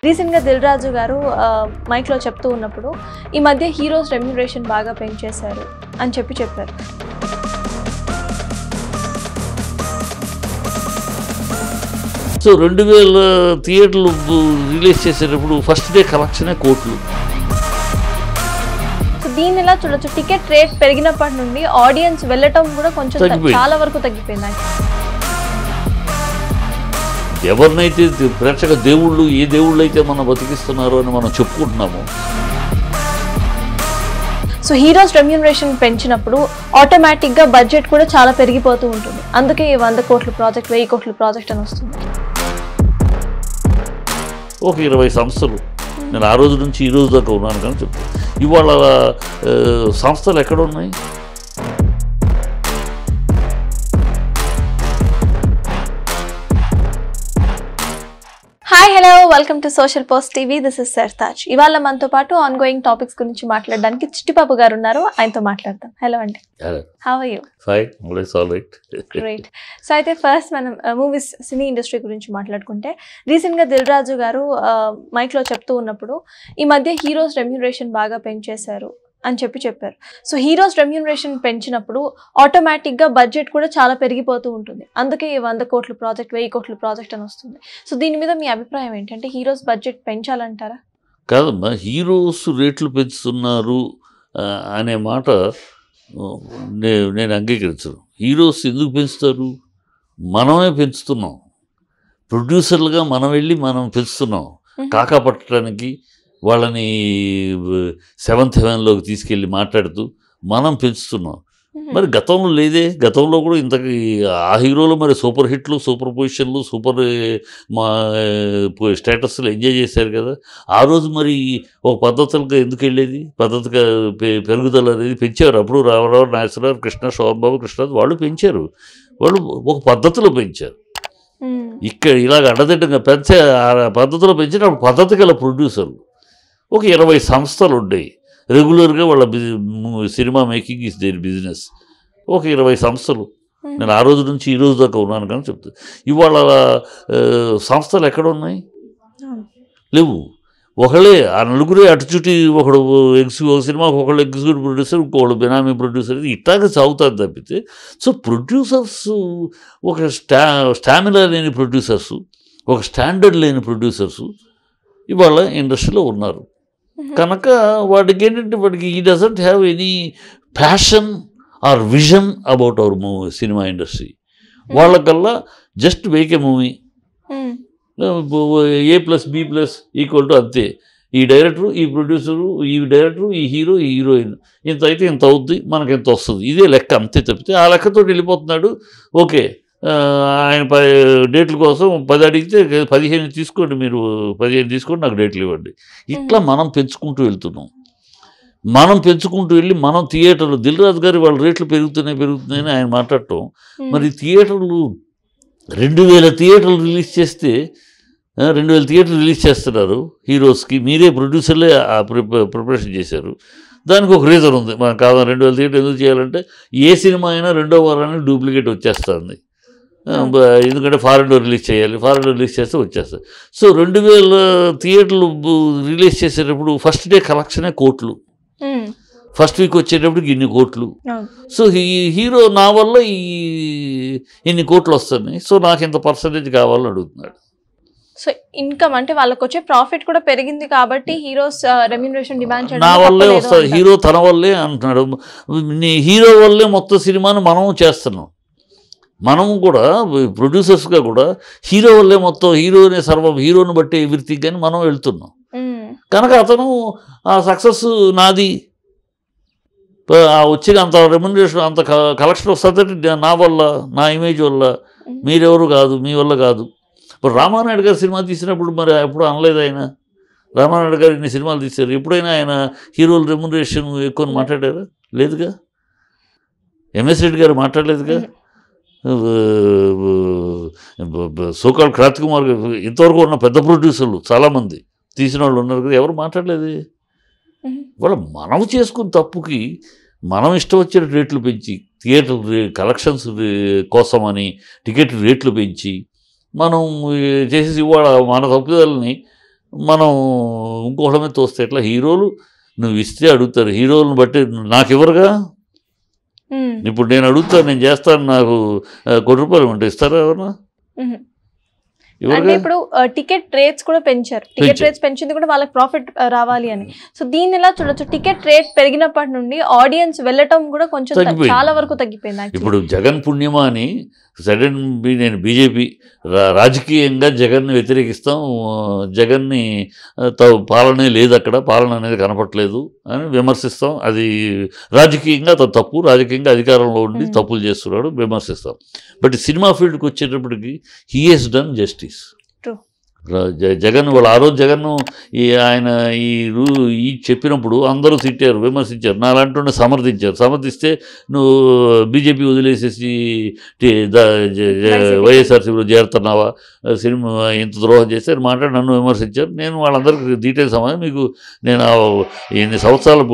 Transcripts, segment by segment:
రీసెంట్గా దిల్ రాజు గారు ఆ, మైక్లో చెప్తూ ఉన్నప్పుడు ఈ మధ్య హీరోస్ రెమ్యునరేషన్ బాగా పెంచేశారు అని చెప్పి చెప్పారు సో రెండు వేల థియేటర్లు రిలీజ్ చేసేటప్పుడు ఫస్ట్ డే కలెక్షనే కోట్లు సో దీన్ని ఎలా చూడొచ్చు టికెట్ రేట్ పెరిగినప్పటి నుండి ఆడియన్స్ వెళ్ళటం కూడా కొంచెం త- తగ్గిపోయింది. చాలా వరకు తగ్గిపోయింది ఎవరినైతే దే- ప్రేక్షక దేవుళ్ళు ఏ దేవుళ్ళు అయితే మనం బతికిస్తున్నారో అని మనం చెప్పుకుంటున్నాము సో హీరోస్ రెమ్యూనరేషన్ పెంచినప్పుడు ఆటోమేటిక్గా బడ్జెట్ కూడా చాలా పెరిగిపోతూ ఉంటుంది అందుకే ఈ వంద కోట్ల ప్రాజెక్ట్ వెయ్యి కోట్ల ప్రాజెక్ట్ అని వస్తుంది ఒక ఇరవై సంస్థలు నేను ఆ రోజు నుంచి ఈ రోజు దాకా ఉన్నాను కానీ చెప్తాను ఇవాళ ఆ, సంస్థలు ఎక్కడ ఉన్నాయి hi hello welcome to social post TV this is Sartaj ఇవాళ మనతో పాటు ఆన్ గోయింగ్ టాపిక్స్ గురించి మాట్లాడడానికి చిట్టిబాబు గారు ఉన్నారు ఆయనతో మాట్లాడదాం హలో అండి how are you fine all right great so అయితే ఫస్ట్ మనం మూవీస్ సినీ ఇండస్ట్రీ గురించి మాట్లాడుకుంటే రీసెంట్గా దిల్ రాజు గారు మైక్లో చెప్తూ ఉన్నప్పుడు ఈ మధ్య హీరోస్ రెమ్యూనరేషన్ బాగా పెంచేశారు అని చెప్పి చెప్పారు సో హీరోస్ రెమ్యూనరేషన్ పెంచినప్పుడు ఆటోమేటిక్గా బడ్జెట్ కూడా చాలా పెరిగిపోతూ ఉంటుంది అందుకే ఈ వంద కోట్ల ప్రాజెక్ట్ వెయ్యి కోట్ల ప్రాజెక్ట్ అని వస్తుంది సో దీని మీద మీ అభిప్రాయం ఏంటంటే హీరోస్ బడ్జెట్ పెంచాలంటారా కాదమ్మా హీరోస్ రేట్లు పెంచుతున్నారు ఆ, అనే మాట ఆ, నే- నేను అంగీకరించను హీరోస్ ఎందుకు పెంచుతారు మనమే పెంచుతున్నాం ప్రొడ్యూసర్లుగా మనం వెళ్ళి మనం పెంచుతున్నాం కాకా పట్టడానికి వాళ్ళని సెవెంత్ హెవెన్లోకి తీసుకెళ్ళి మాట్లాడుతూ మనం పెంచుతున్నాం మరి గతంలో లేదే గతంలో కూడా ఇంతకి ఆ హీరోలు మరి సూపర్ హిట్లు సూపర్ పొజిషన్లు సూపర్ మా స్టేటస్లు ఎంజాయ్ చేశారు కదా ఆ రోజు మరి ఒక పద్ధతులుగా ఎందుకు వెళ్ళేది పద్ధతిగా పె- పెరుగుదల అనేది పెంచారు అప్పుడు రామారావు నాగేశ్వరరావు కృష్ణ శోభబాబు కృష్ణ వాళ్ళు పెంచారు వాళ్ళు ఒక పద్ధతిలో పెంచారు మ్మ్. ఇక్కడ ఇలాగ అడ్డదిడ్డంగా పెంచే ఆ పద్ధతిలో పెంచినప్పుడు పద్ధతి గల ప్రొడ్యూసర్లు ఒక ఇరవై సంస్థలు ఉండేవి రెగ్యులర్గా వాళ్ళ బిజి ము- సినిమా మేకింగ్ ఇస్ దేర్ బిజినెస్ ఒక ఇరవై సంస్థలు మ్మ్. నేను ఆ రోజు నుంచి ఈ రోజు దాకా ఉన్నాను కానీ చెప్తాను ఇవాళ ఆ, సంస్థలు ఎక్కడ ఉన్నాయి అవును. లేవు ఒకళ్ళే ఆ నలుగురే అటుచుటి ఒకడు ఎగ్స్ ఒక సినిమాకి ఒకళ్ళు ఎగ్జిక్యూటివ్ ప్రొడ్యూసర్ ఇంకొకళ్ళు బినామీ ప్రొడ్యూసర్ ఇట్లాగే సాగుతుంది తప్పితే సో ప్రొడ్యూసర్స్ ఒక స్టా స్టామినా లేని ప్రొడ్యూసర్స్ ఒక స్టాండర్డ్ లేని ప్రొడ్యూసర్స్ ఇవాళ ఇండస్ట్రీలో ఉన్నారు కనుక వాడికి ఏంటంటే వాడికి ఈ doesn't have any passion or vision about our movie సినిమా ఇండస్ట్రీ వాళ్ళకల్లా just make a movie hmm. A plus B plus equal to అంతే ఈ డైరెక్టరు ఈ ప్రొడ్యూసరు ఈ డైరెక్టరు ఈ హీరో ఈ హీరోయిన్ ఇంత అయితే ఇంత అవుద్ది మనకి ఇంత వస్తుంది ఇదే లెక్క అంతే తప్పితే ఆ లెక్కతో వెళ్ళిపోతున్నాడు ఓకే ఆ, ఆయన ప డేట్ల కోసం పది అడిగితే పదిహేను తీసుకోండి మీరు పదిహేను తీసుకోండి నాకు డేట్లు ఇవ్వండి ఇట్లా మనం పెంచుకుంటూ వెళ్తున్నాం మనం పెంచుకుంటూ వెళ్ళి మనం థియేటర్లు దిల్ రాజు గారి వాళ్ళ రేట్లు పెరుగుతున్నాయి పెరుగుతున్నాయని ఆయన మాట్లాడటం మ్మ్. మరి థియేటర్లు రెండు వేల థియేటర్లు రిలీజ్ చేస్తే ఆ, రెండు వేల థియేటర్లు రిలీజ్ చేస్తున్నారు హీరోస్కి మీరే ప్రొడ్యూసర్లే ఆ ప్రిప- ప్రిపరేషన్ చేశారు దానికి ఒక రీజన్ ఉంది మనం కాదు రెండు వేల థియేటర్ ఎందుకు చేయాలంటే ఏ సినిమా అయినా రెండో వారానికి డూప్లికేట్ వచ్చేస్తుంది ఆ, బ- ఎందుకంటే ఫారెన్లో రిలీజ్ చేయాలి ఫారెన్లో రిలీజ్ చేస్తే వచ్చేస్తుంది సో రెండు వేల థియేటర్లు బు- రిలీజ్ చేసేటప్పుడు ఫస్ట్ డే కలెక్షనే కోట్లు మ్మ్. ఫస్ట్ వీక్ వచ్చేటప్పటికి ఇన్ని కోట్లు అవును. సో ఈ హీరో నా వల్ల ఈ ఇన్ని కోట్లు వస్తున్నాయి సో నాకు ఇంత పర్సంటేజ్ కావాలని అడుగుతున్నాడు సో ఇన్కమ్ అంటే వాళ్ళకి వచ్చే ప్రాఫిట్ కూడా పెరిగింది కాబట్టి హీరోస్ రెమ్యూనరేషన్ డిమాండ్ చేయడం నా వల్లే తప్పలేదు వస్తుంది అంటారు. హీరో తన వల్లే అంటున్నాడు నీ హీరో వల్లే మొత్తం సినిమాను మనం చేస్తున్నాం మనం కూడా ప్రొడ్యూసర్స్గా కూడా హీరో వల్లే మొత్తం హీరోనే సర్వం హీరోని బట్టి ఎవ్రీథింగ్ అని మనం వెళ్తున్నాం మ్మ్. కనుక అతను ఆ సక్సెస్ నాది ప- ఆ వచ్చిన అంత రెమ్యునరేషన్ అంత కలెక్షన్ వస్తుందంటే నా వల్ల నా ఇమేజ్ వల్ల మీరెవరు కాదు మీ వల్ల కాదు ఇప్పుడు రామానాయుడు గారు సినిమా తీసినప్పుడు మరి ఎప్పుడు అనలేదు ఆయన రామానాయుడు గారు ఇన్ని సినిమాలు తీశారు ఎప్పుడైనా ఆయన హీరోల రెమ్యునరేషన్ ఎక్కువ అని మాట్లాడారా లేదుగా ఎంఎస్ రెడ్డి గారు మాట్లాడలేదుగా సోకాల్ క్రాంతి కుమార్ గారు ఇంతవరకు ఉన్న పెద్ద ప్రొడ్యూసర్లు చాలామంది తీసిన వాళ్ళు ఉన్నారు కదా ఎవరు మాట్లాడలేదు మ్మ్. వాళ్ళు మనం చేసుకున్న తప్పుకి మనం ఇష్టం వచ్చిన రేట్లు పెంచి థియేటర్ రే- కలెక్షన్స్ రే- కోసమని టికెట్ రేట్లు పెంచి మనం ఏ, చేసేసి ఇవాళ మన తప్పుదలని మనం ఇంకోళ్ళ మీద తోస్తే ఎట్లా హీరోలు నువ్వు ఇస్తే అడుగుతారు హీరోలను బట్టి నాకు ఇవ్వరుగా ఉమ్, ఇప్పుడు నేను అడుగుతాను నేను చేస్తాను నాకు ఆ, కోటి రూపాయలు ఉంటే ఇస్తారా ఎవరన్నా ఉమ్. అంటే ఇవ్వరుగా ఇప్పుడు టికెట్ రేట్స్ కూడా పెంచారు టికెట్ పెంచారు. రేట్స్ పెంచింది కూడా వాళ్ళకి ప్రాఫిట్ రావాలి అని సో దీన్ని ఎలా చూడొచ్చు టికెట్ రేట్ పెరిగినప్పటి నుండి ఆడియన్స్ వెళ్ళటం కూడా కొంచెం త- తగ్గిపోయింది. చాలా వరకు తగ్గిపోయింది actually. ఇప్పుడు జగన్ పుణ్యమా అని సడన్ బి నేను బీజేపీ రా రాజకీయంగా జగన్ని వ్యతిరేకిస్తాం ఆ, జగన్ని ఆ, త- పాలనే లేదు అక్కడ పాలన అనేది కనపట్లేదు అని విమర్శిస్తాం అది రాజకీయంగా అతను తప్పు రాజకీయంగా అధికారంలో ఉండి Hmm. తప్పులు చేస్తున్నాడు విమర్శిస్తాం బట్ సినిమా ఫీల్డ్కి వచ్చేటప్పటికి he he's done justice True. Jagan వాళ్ళు ఆ రోజు జగన్ ఈ ఆయన ఈ రూ ఈ చెప్పినప్పుడు అందరూ తిట్టారు విమర్శించారు నాలాంటి సమర్థించారు సమర్థిస్తే నువ్వు బీజేపీ వదిలేసేసి టి- ద- జ- జ- వైసీపీ. వైఎస్ఆర్సీలో చేరుతున్నావా సినిమా ఇంత ద్రోహం చేస్తే అని మాట్లాడి నన్ను విమర్శించారు నేను వాళ్ళందరికీ డీటెయిల్స్ అమ్మా మీకు నేను ఆ ఎన్ని సంవత్సరాలు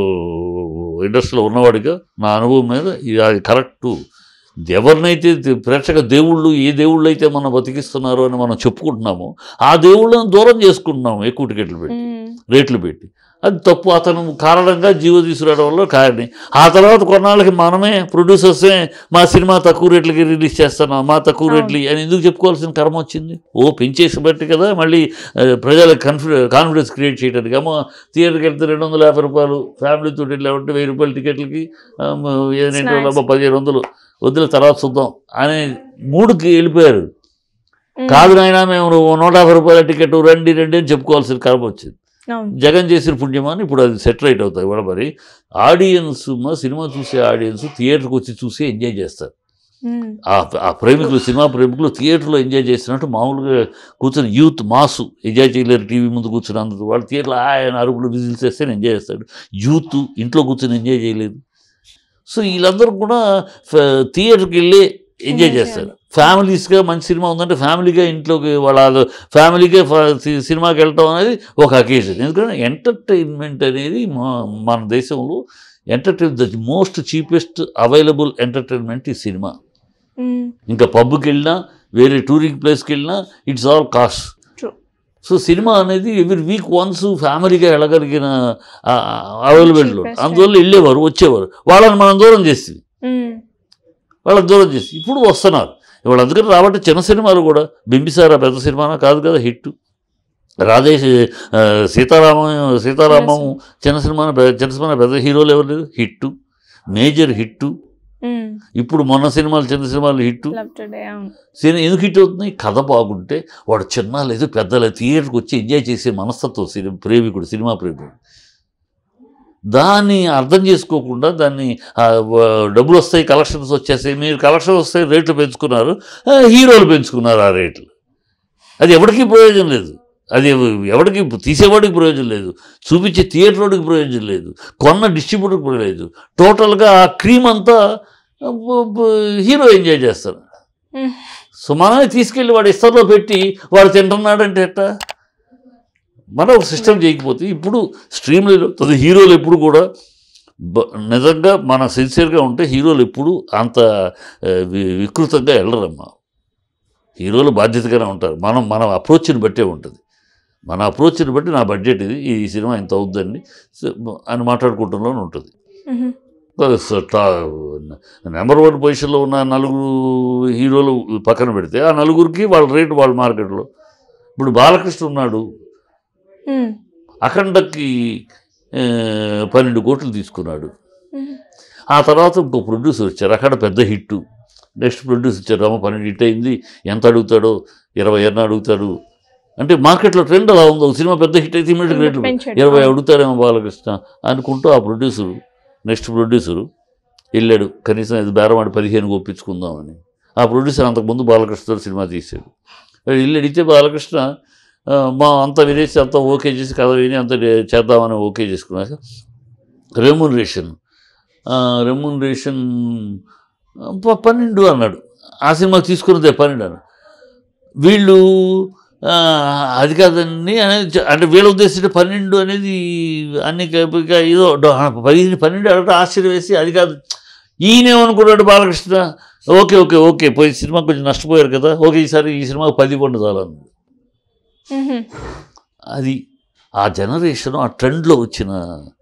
ఇండస్ట్రీలో ఉన్నవాడిగా నా అనుభవం మీద ఇది అది కరెక్టు ఎవరినైతే దే- ప్రేక్షక దేవుళ్ళు ఏ దేవుళ్ళు అయితే మనం బతికిస్తున్నారో అని మనం చెప్పుకుంటున్నామో ఆ దేవుళ్ళని దూరం చేసుకుంటున్నాము ఎక్కువ టికెట్లు పెట్టి ఉమ్, రేట్లు పెట్టి అది తప్పు అతను కారణంగా జీవో తీసుకురావడం వల్ల కారణం ఆ తర్వాత కొన్నాళ్ళకి మనమే ప్రొడ్యూసర్సే మా సినిమా తక్కువ రేట్లకి రిలీజ్ చేస్తున్నాం మా తక్కువ అవును. రేట్లు అని ఎందుకు చెప్పుకోవాల్సిన కర్మ వచ్చింది ఓ పెంచేసి బట్టి కదా మళ్ళీ ఆ, ప్రజలకు కాన్ఫి కాన్ఫిడెన్స్ క్రియేట్ చేయడానికి ఏమో థియేటర్కి వెళ్తే రెండు వందల యాభై రూపాయలు ఫ్యామిలీతో వెళ్ళామంటే వెయ్యి రూపాయల టికెట్లకి ఆ, ఏదంటే Snacks. పదిహేను వందలు వద్దుల తర్వాత చూద్దాం అనే మూడుకి వెళ్ళిపోయారు ఉమ్, కాదు నాయనా మేము నూట యాభై రూపాయల టికెట్ రండి రండి అని చెప్పుకోవాల్సిన కర్మ వచ్చింది అవును జగన్ చేసిన పుణ్యమాని ఇప్పుడు అది సెట్ రైట్ అవుతాయి కూడా మరి ఆడియన్స్ మా సినిమా చూసే ఆడియన్స్ థియేటర్కి వచ్చి చూసి ఎంజాయ్ చేస్తారు ఉమ్, ఆ ఆ ప్రేమికులు సినిమా ప్రేమికులు థియేటర్లో ఎంజాయ్ చేస్తున్నట్టు మామూలుగా కూర్చొని యూత్ మాసు ఎంజాయ్ చేయలేరు టీవీ ముందు కూర్చొని అందరూ వాళ్ళు థియేటర్లో ఆయన అరుపులు విజిల్స్ చేస్తే ఎంజాయ్ చేస్తాడు యూత్ ఇంట్లో కూర్చొని ఎంజాయ్ చేయలేదు సో వీళ్ళందరూ కూడా ఫ- థియేటర్కి వెళ్ళి ఎంజాయ్ Enjoy చేస్తారు ఫ్యామిలీస్గా మంచి సినిమా ఉందంటే ఫ్యామిలీగా ఇంట్లోకి వాళ్ళ ఫ్యామిలీగా ఫ- సి- సినిమాకి వెళ్ళటం అనేది ఒక అకేషన్ ఎందుకంటే ఎంటర్టైన్మెంట్ అనేది మా- మన దేశంలో entertain the most cheapest available entertainment ఈ సినిమా ఉమ్, ఇంకా పబ్కి వెళ్ళినా వేరే టూరింగ్ ప్లేస్కి వెళ్ళినా it's all cost True. So సినిమా అనేది ఎవ్రీ వీక్ వన్స్ ఫ్యామిలీగా వెళ్ళగలిగిన అవైలబిలిటీలో Cheapest. అందువల్ల వెళ్ళేవారు వచ్చేవారు వాళ్ళని మనం దూరం చేస్తుంది ఉమ్, వాళ్ళని దూరం చేసి ఇప్పుడు వస్తున్నారు ఇవాళ అందుకని రాబట్టి చిన్న సినిమాలు కూడా బింబిసారా పెద్ద సినిమానా కాదు కదా హిట్ రాధేశ్ ఆ, సీతారామం సీతారామం చిన్న సినిమా చిన్న సినిమా పెద్ద హీరోలు ఎవరు లేరు హిట్ మేజర్ హిట్ ఉమ్, ఇప్పుడు మొన్న సినిమాలు చిన్న సినిమాలు హిట్ love today, అవును సినిమా ఎందుకు హిట్ అవుతుంది కథ బాగుంటే వాడు చిన్న లేదు పెద్ద లేదు థియేటర్కి వచ్చి ఎంజాయ్ చేసే మనస్తత్వం సినిమా ప్రేమికుడు సినిమా ప్రేమికుడు దాన్ని అర్థం చేసుకోకుండా దాన్ని ఆ, వ- డబ్బులు వస్తాయి కలెక్షన్స్ వచ్చేస్తాయి మీరు కలెక్షన్ వస్తాయి రేట్లు పెంచుకున్నారు ఆ, హీరోలు పెంచుకున్నారు ఆ రేట్లు అది ఎవరికి ప్రయోజనం లేదు అది ఎవ- ఎవరికి తీసేవాడికి ప్రయోజనం లేదు చూపించే థియేటర్ వాడికి ప్రయోజనం లేదు కొన్న డిస్ట్రిబ్యూటర్కి ప్రయోజనం లేదు టోటల్గా ఆ క్రీమ్ అంతా బ- బ- హీరో ఎంజాయ్ చేస్తారు ఉమ్, సో మనమే తీసుకెళ్ళి వాడు ఇస్తర్లో పెట్టి వాడు తింటున్నాడంటే ఎట్టా మనం ఒక సిస్టమ్ చేయకపోతే ఇప్పుడు స్ట్రీమ్లలో అది హీరోలు ఎప్పుడు కూడా బ- నిజంగా మన సిన్సియర్గా ఉంటే హీరోలు ఎప్పుడు అంత ఆ, వి- వికృతంగా వెళ్ళరమ్మా హీరోలు బాధ్యతగానే ఉంటారు మనం మన అప్రోచ్ని బట్టే ఉంటుంది మన అప్రోచ్ని బట్టి నా బడ్జెట్ ఇది ఈ సినిమా ఇంత అవుద్దండి సో, అని మాట్లాడుకుంటంలోనే ఉంటుంది ఉమ్, నెంబర్ వన్ పొజిషన్లో ఉన్న నలుగురు హీరోలు పక్కన పెడితే ఆ నలుగురికి వాళ్ళ రేటు వాళ్ళ మార్కెట్లో ఇప్పుడు బాలకృష్ణ ఉన్నాడు ఉమ్, అఖండకి ఆ, పన్నెండు కోట్లు తీసుకున్నాడు ఉమ్, ఆ తర్వాత ఇంకో ప్రొడ్యూసర్ వచ్చారు అక్కడ పెద్ద హిట్ నెక్స్ట్ ప్రొడ్యూసర్ వచ్చారు రామ పన్నెండు హిట్ అయింది ఎంత అడుగుతాడో ఇరవై ఎన్న అడుగుతాడు అంటే మార్కెట్లో ట్రెండ్ అలా ఉంది ఒక సినిమా పెద్ద హిట్ అయితే ఇమీడియట్ రేట్లు పెంచాడు. ఇరవై అడుగుతాడేమో బాలకృష్ణ అనుకుంటూ ఆ ప్రొడ్యూసరు నెక్స్ట్ ప్రొడ్యూసరు వెళ్ళాడు కనీసం ఇది బేరమాడి పదిహేను ఒప్పించుకుందామని ఆ ప్రొడ్యూసర్ అంతకుముందు బాలకృష్ణతో సినిమా తీశాడు వాడు వెళ్ళి అడిగితే బాలకృష్ణ ఆ, మా అంతా వినేసి అంతా ఓకే చేసి కథ విని అంత చేద్దామని ఓకే చేసుకున్నాక రెమ్యూనరేషన్ రెమ్యూనరేషన్ పన్నెండు అన్నాడు ఆ సినిమా తీసుకున్నదే పన్నెండు అన్నాడు వీళ్ళు ఆ, అది కాదండి అనేది చె- అంటే వీళ్ళ ఉద్దేశించి పన్నెండు అనేది అన్ని కలిపి ఇక ఏదో డ- పదిహేను పన్నెండు అడగటం ఆశ్చర్యం వేసి అది కాదు ఈయనేమనుకున్నాడు బాలకృష్ణ ఓకే ఓకే ఓకే పోయి సినిమా కొంచెం నష్టపోయారు కదా ఓకే ఈసారి ఈ సినిమాకి పది పండు చాలన్నాడు ఉమ్, అది ఆ జనరేషన్ ఆ ట్రెండ్లో వచ్చిన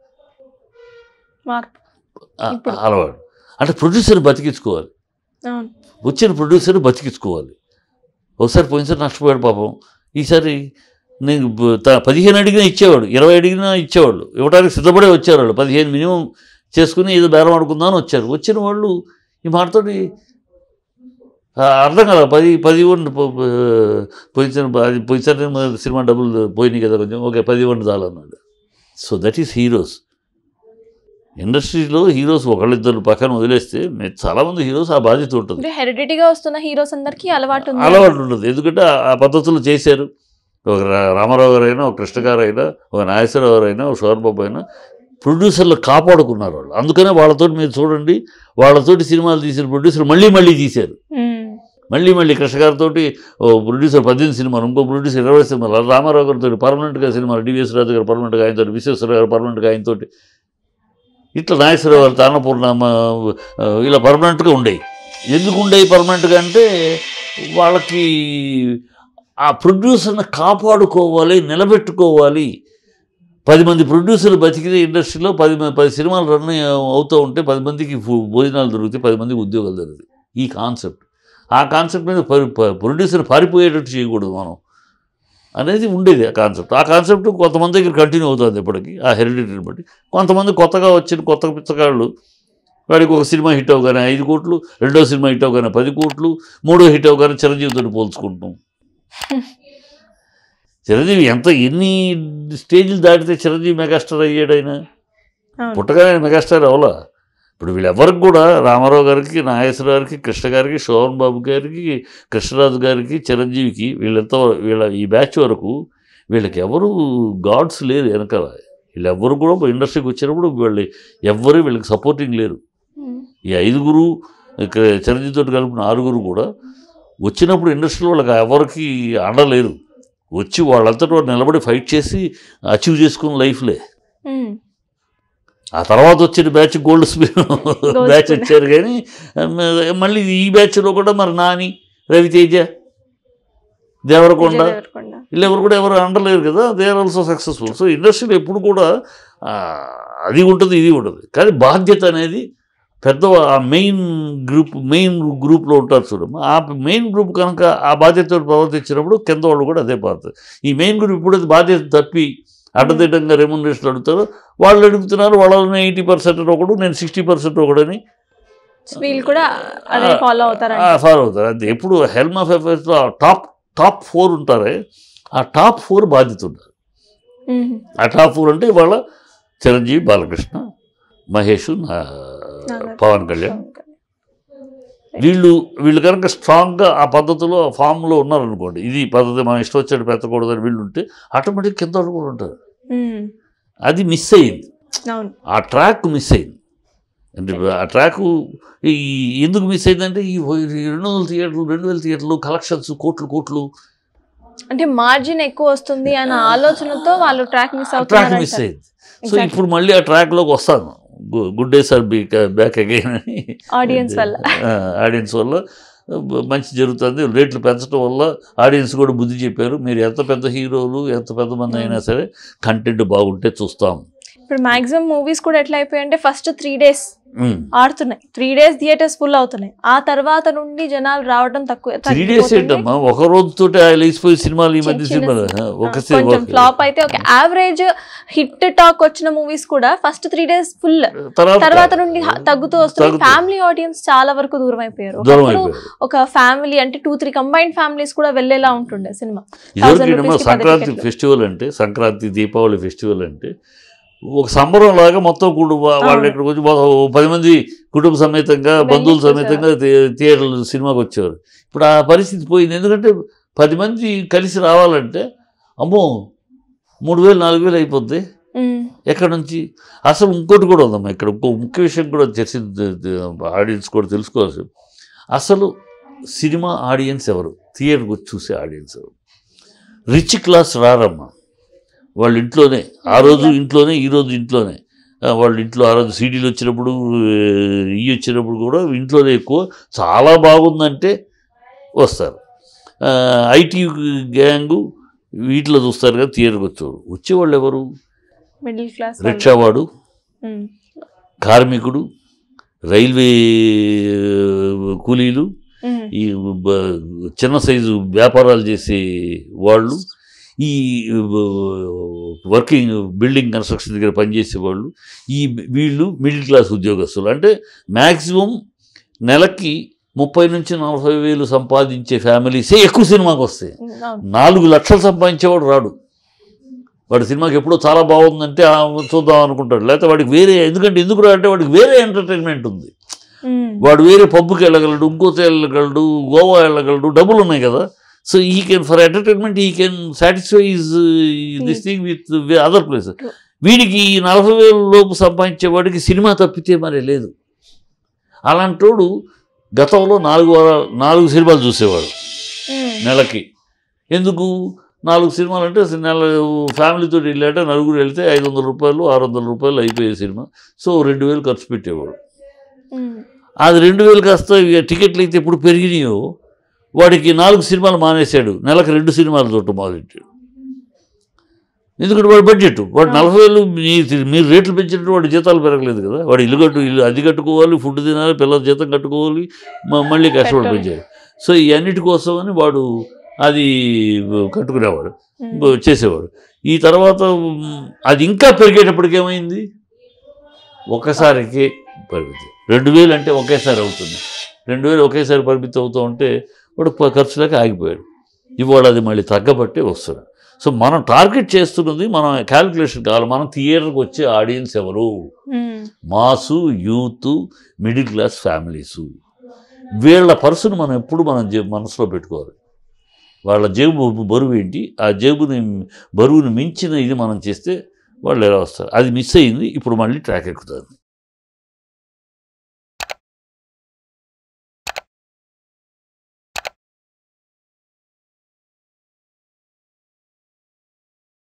మార్పు ఆ- ఇప్పుడు. అలవాటు అంటే ప్రొడ్యూసర్ బతికించుకోవాలి అవును వచ్చిన ప్రొడ్యూసర్ బతికించుకోవాలి ఒకసారి పోయినసారి నష్టపోయాడు పాపం ఈసారి నేను బ- త- పదిహేను అడిగినా ఇచ్చేవాడు ఇరవై అడిగినా ఇచ్చేవాళ్ళు ఇవ్వడానికి సిద్ధపడే వచ్చారు వాళ్ళు పదిహేను మినిమం చేసుకుని ఏదో బేరం ఆడుకుందామని వచ్చారు వచ్చిన వాళ్ళు ఈ మాటతోటి ఆ, అర్థం కదా పది పది ఇవ్వండి పో- పో- పోయిన అది పోయినసారి మరి సినిమా డబ్బులు పోయినాయి కదా కొంచెం ఓకే పది ఇవ్వండి చాలన్నాడు సో దట్ ఈస్ హీరోస్ ఇండస్ట్రీలో హీరోస్ ఒకళ్ళిద్దరు పక్కన వదిలేస్తే మే- చాలామంది హీరోస్ ఆ బాధ్యత ఉంటుంది అంటే హెరిడిటీగా వస్తున్న హీరోస్ అందరికీ అలవాటు ఉంది అలవాటు ఉండదు ఎందుకంటే ఆ- ఆ పద్ధతులు చేశారు ఒక రా- రామారావు గారు అయినా ఒక కృష్ణ గారు అయినా ఒక నాగేశ్వరరావు గారు అయినా ఒక శోర్బాబు అయినా ప్రొడ్యూసర్లు కాపాడుకున్నారు వాళ్ళు అందుకనే వాళ్ళతోటి మీరు చూడండి వాళ్ళతోటి సినిమాలు తీసిన ప్రొడ్యూసర్ మళ్ళీ మళ్ళీ తీశారు ఉమ్. మళ్ళీ మళ్ళీ కృష్ణ గారితో ఓ ప్రొడ్యూసర్ పద్దెనిమిది సినిమాలు ఇంకో ప్రొడ్యూసర్ ఇరవై సినిమాలు రామారావు గారితో పర్మనెంట్గా సినిమాలు డివిఎస్ రాజు గారు పర్మనెంట్గా ఆయనతో విశ్వేశ్వర గారు పర్మనెంట్గా ఆయనతో ఇట్లా నాగేశ్వరరావు గారు తాన్నపూర్ణ మ- ఆ, ఇలా పర్మనెంట్గా ఉండేవి ఎందుకు ఉండేవి పర్మనెంట్గా అంటే వాళ్ళకి ఆ ప్రొడ్యూసర్ని కాపాడుకోవాలి నిలబెట్టుకోవాలి పది మంది ప్రొడ్యూసర్లు బతికితే ఇండస్ట్రీలో పది మంది పది సినిమాలు రన్ అవుతూ ఉంటే పది మందికి ఫు- భోజనాలు దొరుకుతాయి పది మందికి ఉద్యోగాలు దొరుకుతాయి ఈ కాన్సెప్ట్ ఆ కాన్సెప్ట్ మీద పరి- ప- ప్రొడ్యూసర్ పారిపోయేటట్టు చేయకూడదు మనం అనేది ఉండేది ఆ కాన్సెప్ట్ ఆ కాన్సెప్ట్ కొంతమంది దగ్గర కంటిన్యూ అవుతుంది ఇప్పటికి ఆ హెరిడిటీని బట్టి కొంతమంది కొత్తగా వచ్చిన కొత్త పిచ్చగాళ్ళు వాడికి ఒక సినిమా హిట్ అవగానే ఐదు కోట్లు రెండో సినిమా హిట్ అవగానే పది కోట్లు మూడో హిట్ అవగానే చిరంజీవితో పోల్చుకుంటాం చిరంజీవి ఎంత ఎన్ని స్టేజ్లు దాటితే చిరంజీవి మెగాస్టార్ అయ్యాడు ఆయన అవును పుట్టగానే మెగాస్టార్ అవలా ఇప్పుడు వీళ్ళెవరికి కూడా రామారావు గారికి నాగేశ్వర గారికి కృష్ణ గారికి శోభన్ బాబు గారికి కృష్ణరాజు గారికి చిరంజీవికి వీళ్ళంత వీళ్ళ ఈ బ్యాచ్ వరకు వీళ్ళకి ఎవరు గాడ్స్ లేరు వెనకాల వీళ్ళెవ్వరు కూడా ఇండస్ట్రీకి వచ్చినప్పుడు వీళ్ళు ఎవ్వరు వీళ్ళకి సపోర్టింగ్ లేరు ఉమ్. ఈ ఐదుగురు ఇక్కడ చిరంజీవితో కలిపిన ఆరుగురు కూడా వచ్చినప్పుడు ఇండస్ట్రీలో వాళ్ళకి ఎవరికి అండలేరు వచ్చి వాళ్ళంతటి వాళ్ళు నిలబడి ఫైట్ చేసి అచీవ్ చేసుకున్న లైఫ్లే ఉమ్. ఆ తర్వాత వచ్చిన batch gold spin batch spin. వచ్చారు కానీ మ- మళ్ళీ ఈ బ్యాచ్లో కూడా మరి నాని రవితేజ దేవరకొండ విజయ్ దేవరకొండ. వీళ్ళెవరు కూడా ఎవరు అండలేరు కదా they are also successful so ఇండస్ట్రీలో ఎప్పుడు కూడా ఆ, అది ఉంటుంది ఇది ఉంటుంది కానీ బాధ్యత అనేది పెద్ద ఆ మెయిన్ గ్రూప్ మెయిన్ గ్రూప్లో ఉంటారు చూడమ్మా ఆ మెయిన్ గ్రూప్ కనుక ఆ బాధ్యతతో ప్రవర్తించినప్పుడు కింద వాళ్ళు కూడా అదే బాధ్యత ఈ మెయిన్ గ్రూప్ ఎప్పుడైతే బాధ్యత తప్పి అడ్డదిడ్డంగా రెమ్యునరేషన్ అడుగుతారో వాళ్ళు అడుగుతున్నారు వాళ్ళని ఎయిటీ పర్సెంట్ ఒకడు నేను సిక్స్టీ పర్సెంట్ ఒకడని సో వీళ్ళు కూడా అదే ఫాలో అవుతారంట ఫాలో అవుతారు అది ఎప్పుడు హెల్మ్ ఆఫ్ అఫేర్స్లో టాప్ టాప్ ఫోర్ ఉంటారే ఆ టాప్ ఫోర్ బాధ్యత ఉంటారు ఉమ్. ఆ టాప్ ఫోర్ అంటే ఇవాళ చిరంజీవి బాలకృష్ణ మహేష్ నా- నాగార్జున. పవన్ కళ్యాణ్ వీళ్ళు వీళ్ళు కనుక స్ట్రాంగ్గా ఆ పద్ధతిలో ఆ ఫామ్లో ఉన్నారనుకోండి ఇది పద్ధతి మనం ఇష్టం వచ్చాడు పెట్టకూడదని వీళ్ళు ఉంటే ఆటోమేటిక్ కింద వాళ్ళు కూడా ఉంటారు ఉమ్. అది మిస్ అయ్యింది అవును ఆ ట్రాక్ మిస్ అయింది అంటే ఆ ట్రాక్ ఈ ఎందుకు మిస్ అయిందంటే ఈ ఈ రెండు వందల థియేటర్లు రెండు వేల థియేటర్లు కలెక్షన్స్ కోట్లు కోట్లు అంటే మార్జిన్ ఎక్కువ వస్తుంది అన్న ఆలోచనతో వాళ్ళు ట్రాక్ మిస్ ట్రాక్ మిస్ అవుతున్నారు అయింది సో ఇప్పుడు మళ్ళీ ఆ ట్రాక్లోకి వస్తాను good days are be back again అని ఆడియన్స్ వల్ల ఆడియన్స్ వల్ల బ- మంచి జరుగుతుంది రేట్లు పెంచడం వల్ల ఆడియన్స్ కూడా బుద్ధి చెప్పారు మీరు ఎంత పెద్ద హీరోలు ఎంత పెద్ద మంది అయినా సరే కంటెంట్ బాగుంటే చూస్తాం ఇప్పుడు మాక్సిమం మూవీస్ కూడా ఎట్లా అయిపోయాయంటే ఫస్ట్ త్రీ డేస్ ఉమ్. ఆడుతున్నాయి త్రీ డేస్ థియేటర్స్ ఫుల్ అవుతున్నాయి ఆ తర్వాత నుండి జనాలు రావడం తక్కువ త్రీ డేస్ తగ్గిపోతుంది. ఏంటమ్మా ఒక రోజుతోటి ఆ లేచిపోయి సినిమాలు ఈ మధ్య చిన్న చిన్న సినిమాలు సి- ఒక ఆ, సి- కొంచెం ఒక- ఫ్లాప్ అయితే ఒక యావరేజ్ హిట్ టాక్ వచ్చిన మూవీస్ కూడా ఫస్ట్ త్రీ డేస్ ఫుల్ తర్వాత తర్వాత నుండి హ- తగ్గుతూ వస్తుంది తగ్గుతూ. ఫ్యామిలీ ఆడియన్స్ చాలా వరకు దూరం అయిపోయారు దూరం ఒకప్పుడు అయిపోయారు ఒక ఫ్యామిలీ అంటే టూ త్రీ కంబైన్డ్ ఫ్యామిలీస్ కూడా వెళ్ళేలా ఉంటుండే సినిమా ఇదివరకు rupees ఏంటమ్మా కి పది సంక్రాంతి టికెట్లు. ఫెస్టివల్ అంటే సంక్రాంతి దీపావళి ఫెస్టివల్ అంటే ఒక సంబరం లాగా మొత్తం కుటుంబ వాళ్ళు అవును. ఇక్కడికి వచ్చి మొత్తం ఓ పది మంది కుటుంబ సమేతంగా వెళ్ళి బంధువుల చూసేవారు. సమేతంగా థి- థియేటర్లు సినిమాకి వచ్చేవారు ఇప్పుడు ఆ పరిస్థితి పోయింది ఎందుకంటే పది మంది కలిసి రావాలంటే అమ్మో మూడు వేలు నాలుగు వేలు అయిపోద్ది ఉమ్, ఎక్కడి నుంచి అసలు ఇంకోటి కూడా ఉందమ్మా ఇక్కడ ఇంకో ముఖ్య విషయం కూడా చర్చ ఆడియన్స్ కూడా తెలుసుకోవాల్సి అసలు సినిమా ఆడియన్స్ ఎవరు థియేటర్కి వచ్చి చూసే ఆడియన్స్ ఎవరు రిచ్ క్లాస్ రారమ్మా వాళ్ళ ఇంట్లోనే ఆ రోజు ఇంట్లోనే ఈ రోజు ఇంట్లోనే ఆ, వాళ్ళ ఇంట్లో ఆ రోజు సీడీలు వచ్చినప్పుడు ఈ వచ్చినప్పుడు కూడా ఇంట్లోనే ఎక్కువ చాలా బాగుందంటే వస్తారు ఐటీ గ్యాంగు వీటిలో చూస్తారు కదా థియేటర్కి వచ్చేవాడు వచ్చేవాళ్ళు ఎవరు మిడిల్ క్లాస్ రిక్షావాడు కార్మికుడు రైల్వే కూలీలు ఈ బ- చిన్న సైజు వ్యాపారాలు చేసే వాళ్ళు ఈ వర్కింగ్ బిల్డింగ్ కన్స్ట్రక్షన్ దగ్గర పనిచేసే వాళ్ళు ఈ వీళ్ళు మిడిల్ క్లాస్ ఉద్యోగస్తులు అంటే మ్యాక్సిమం నెలకి ముప్పై నుంచి నలభై వేలు సంపాదించే ఫ్యామిలీసే ఎక్కువ సినిమాకి వస్తాయి నాలుగు లక్షలు సంపాదించేవాడు రాడు వాడి సినిమాకి ఎప్పుడో చాలా బాగుందంటే ఆ, చూద్దాం అనుకుంటాడు లేకపోతే వాడికి వేరే ఎందుకంటే ఎందుకు రా అంటే వాడికి వేరే ఎంటర్టైన్మెంట్ ఉంది వాడు వేరే పబ్కి వెళ్ళగలడు ఇంకోటి వెళ్ళగలడు గోవా వెళ్ళగలడు డబ్బులు ఉన్నాయి కదా సో ఈ కెన్ ఫర్ ఎంటర్టైన్మెంట్ ఈ can satisfy is this thing with other place True. వీడికి ఈ నలభై వేల లోపు సంపాదించే వాడికి సినిమా తప్పితే మరి లేదు అలాంటోడు గతంలో నాలుగు వార- నాలుగు సినిమాలు చూసేవాడు నెలకి ఎందుకు నాలుగు సినిమాలు అంటే అసలు నెల ఫ్యామిలీతో వెళ్ళాట నలుగురు వెళ్తే ఐదు వందల రూపాయలు ఆరు వందల రూపాయలు అయిపోయే సినిమా సో రెండు వేలు ఖర్చు పెట్టేవాడు అది రెండు వేలు కాస్త ఇక టికెట్లు అయితే ఎప్పుడు పెరిగినాయో వాడికి నాలుగు సినిమాలు మానేశాడు నెలకు రెండు సినిమాలు చూడటం మొదలెట్టాడు ఎందుకంటే వాడు బడ్జెట్ వాడు నలభై వేలు మీ- మీరు రేట్లు పెంచినట్టు వాడి జీతాలు పెరగలేదు కదా వాడు ఇల్లు కట్టు ఇల్లు అది కట్టుకోవాలి ఫుడ్ తినాలి పిల్లల జీతం కట్టుకోవాలి మ- మళ్ళీ కష్టపడి Petrol. పెంచాడు సో ఈ అన్నిటి కోసమని వాడు అది కట్టుకునేవాడు చేసేవాడు ఈ తర్వాత మ్, అది ఇంకా పెరిగేటప్పటికి ఏమైంది ఒకసారికి పరిమితి రెండు వేలు అంటే ఒకేసారి అవుతుంది రెండు వేలు ఒకేసారి పరిమితి అవుతూ ఉంటే వాడు ప- ఖర్చులకి ఆగిపోయాడు ఇవాళ అది మళ్ళీ తగ్గబట్టే వస్తాడు సో మనం టార్గెట్ చేస్తున్నది మనం క్యాలిక్యులేషన్ కావాలి మనం థియేటర్కి వచ్చే ఆడియన్స్ ఎవరు mass youth middle class families వీళ్ళ పర్సును మనం ఎప్పుడు మనం జే మనసులో పెట్టుకోవాలి వాళ్ళ జేబు బరువు ఏంటి ఆ జేబుని బరువుని మించిన ఇది మనం చేస్తే వాళ్ళు ఎలా వస్తారు అది మిస్ అయింది ఇప్పుడు మళ్ళీ ట్రాక్ ఎక్కుతుంది